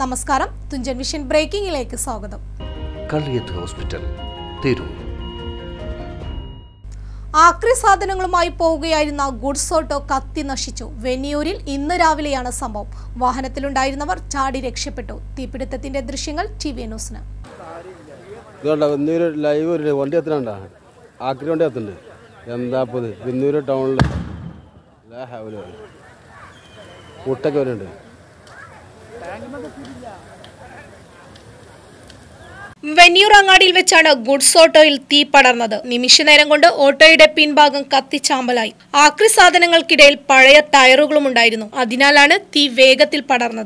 നമസ്കാരം തുഞ്ചൻ വിഷൻ ബ്രേക്കിംഗിലേക്ക് സ്വാഗതം കള്ളിയത്ത് ഹോസ്പിറ്റൽ തിരൂർ ആക്രി സാധനങ്ങളുമായി പോവുകയായിരുന്ന ഗുഡ്സ് ഓട്ടോ കത്തി നശിച്ചു വെന്നിയൂരിൽ ഇന്ന് രാവിലെയാണ് സംഭവം വാഹനത്തിലുണ്ടായിരുന്നവർ ചാടി രക്ഷപ്പെട്ടു തീപിടുത്തത്തിന്റെ ദൃശ്യങ്ങൾ ടി വി ന്യൂസിന് ഇതുകൊണ്ട് വിന്നൂര് ലൈവ് ഒരു വണ്ടി എത്തണണ്ട ആക്രി വണ്ടി എത്തുന്നുണ്ട് എന്താ ഇപ്പത് വിന്നൂര് ടൗണിൽ മുട്ടൊക്കെ വരുന്നുണ്ട് വെന്നിയൂർ അങ്ങാടിയിൽ വെച്ചാണ് ഗുഡ്സ് ഓട്ടോയിൽ തീ പടർന്നത് നിമിഷനേരം കൊണ്ട് ഓട്ടോയുടെ പിൻഭാഗം കത്തിച്ചാമ്പലായി ആക്രി സാധനങ്ങൾക്കിടയിൽ പഴയ ടയറുകളും ഉണ്ടായിരുന്നു അതിനാലാണ് തീ വേഗത്തിൽ പടർന്നത്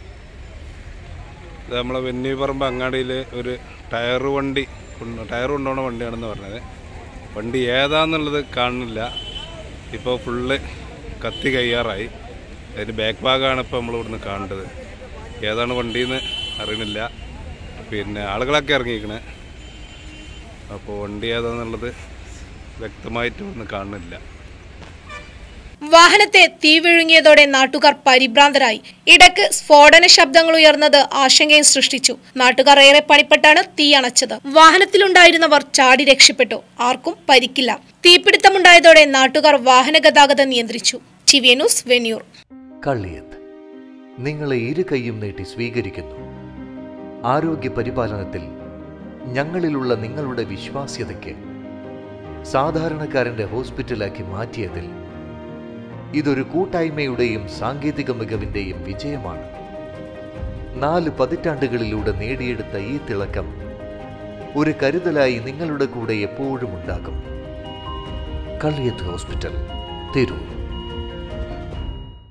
ഇത് നമ്മളെ വെന്നിപ്പറമ്പ് അങ്ങാടിയിൽ ഒരു ടയർ വണ്ടി കൊണ്ട്- ടയർ കൊണ്ടുപോണ വണ്ടിയാണെന്ന് പറഞ്ഞത് വണ്ടി ഏതാന്നുള്ളത് കാണുന്നില്ല ഇപ്പോൾ ഫുള്ള് കത്തി കയ്യാറായി അതിൻ്റെ ബാക്ക് ഭാഗമാണ് ഇപ്പോൾ നമ്മൾ ഇവിടുന്ന് കാണേണ്ടത് ഏതാണ് വണ്ടിയെന്ന് അറിയണില്ല പിന്നെ ആളുകളൊക്കെ ഇറങ്ങിയിരിക്കണേ അപ്പോൾ വണ്ടി ഏതാന്നുള്ളത് വ്യക്തമായിട്ട് ഇവിടുന്ന് കാണുന്നില്ല വാഹനത്തെ തീ വിഴുങ്ങിയതോടെ നാട്ടുകാർ പരിഭ്രാന്തരായി ഇടയ്ക്ക് സ്ഫോടന ശബ്ദങ്ങൾ ഉയർന്നത് ആശങ്കയും സൃഷ്ടിച്ചു നാട്ടുകാർ ഏറെ പണിപ്പെട്ടാണ് തീ അണച്ചത് വാഹനത്തിലുണ്ടായിരുന്നവർ ചാടി രക്ഷപ്പെട്ടു ആർക്കും പരിക്കില്ല തീപിടുത്തമുണ്ടായതോടെ നാട്ടുകാർ വാഹന ഗതാഗതം നിയന്ത്രിച്ചു ടിവി ന്യൂസ് വെന്യൂർ കള്ളിയത്ത് നിങ്ങളെ ഇരു കൈയും നീട്ടി സ്വീകരിക്കുന്നു ആരോഗ്യ പരിപാലനത്തിൽ ഞങ്ങളിലുള്ള നിങ്ങളുടെ വിശ്വാസ്യതയ്ക്ക് സാധാരണക്കാരന്റെ ഹോസ്പിറ്റലാക്കി മാറ്റിയതിൽ ഇതൊരു കൂട്ടായ്മയുടെയും സാങ്കേതിക മികവിന്റെയും വിജയമാണ് നാല് പതിറ്റാണ്ടുകളിലൂടെ നേടിയെടുത്ത ഈ തിളക്കം ഒരു കരുതലായി നിങ്ങളുടെ കൂടെ എപ്പോഴും ഉണ്ടാകും കള്ളിയത്ത് ഹോസ്പിറ്റൽ തിരൂർ